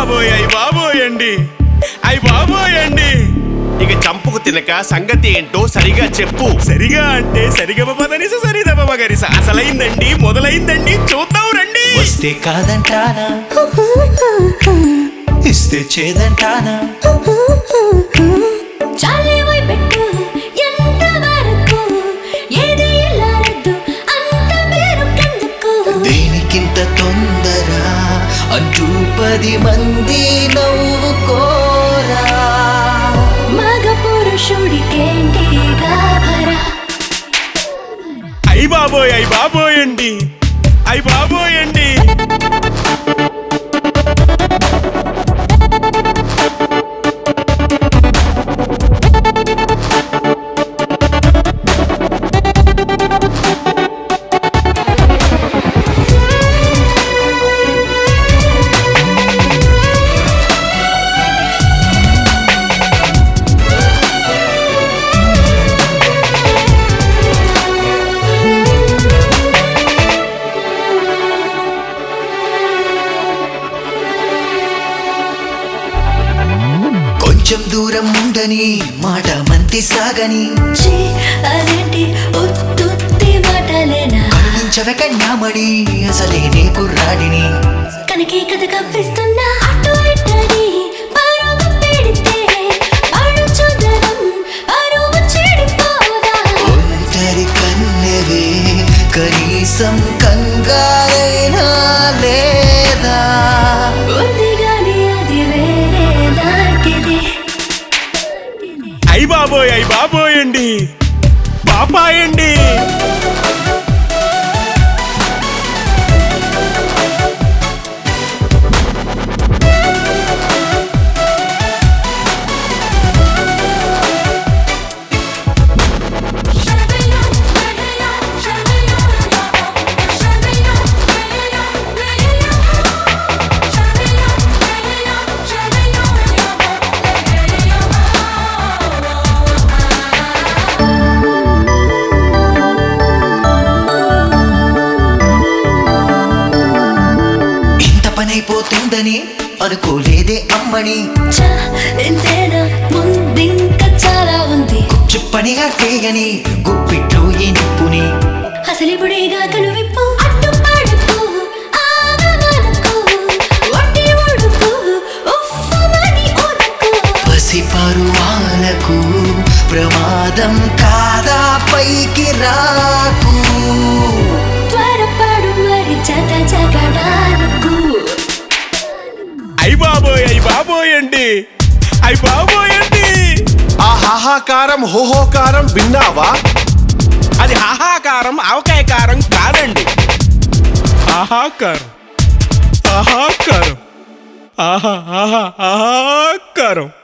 బాబోయ్ అయ్యి బాబోయండి అయ్యి బాబోయండి ఇక చంపుకు తినక సంగతి ఏంటో సరిగా చెప్పు సరిగా అంటే సరిగమ పదనిస సరిదమ మగరిస అసలైందండి మొదలైందండి చూద్దాం రండి వస్తే కాదంటానా ఇస్తే చేదంటానా చాలే పోయి పెట్టు ఎంత వరకు ఏది ఇల్లారద్దు అంత మీరు కెందుకు దేనికింత తొందర అంటూ పది మంది నవ్వుకోరా మగ పురుషుడికేంటి గాభరా అయ్యి బాబోయ్ అయ్యి బాబోయండి అయ్యి బాబోయండి కొంచెం దూరం ఉండని మాట మంతి సాగని ఛీ, అదేంటి ఉత్తుత్తి మాటలేనా కరుణించవ కన్యామణి అసలే నీ కుర్రాడిని కనకే కథ కవ్విస్తున్నా అటు ఇట్టని పరుగు పెడితే అడు చూదరం అరువు చెడిపోదా ఒంటరి కన్నెవే కనీసం కంగారైనా లేదా ఉంది గాని అది వేరే దాటిది అయ్యి బాబోయ్ అయ్యి బాబోయండి పాపాయండి ఇంత పనైపోతుందని అనుకోలేదే అమ్మని చా, ఇంతేనా ముందింక చాలా ఉంది చెప్పనిగా చేయని గుప్పిట్లో ఈ నిప్పుని అసలు ఇప్పుడేగా కనువిప్పు అడ్డు పడుకు ఆగమనకు వడ్డీ ఉడుకు ఉఫ్ఫమని ఉడుకు పసి పరువాలకు ప్రమాదం కాదా పైకి రాకు త్వరపడు మరి జత జగడాలకు అయ్యి బాబోయ్ అయ్యి బాబోయండి అయ్యి బాబోయండి ఆ హాహాకారం హోహోకారం విన్నావా అది హాహాకారం ఆవకాయ కారం కాదండి ఆహాకారం ఆహాకారం ఆహా ఆహా ఆహాకారం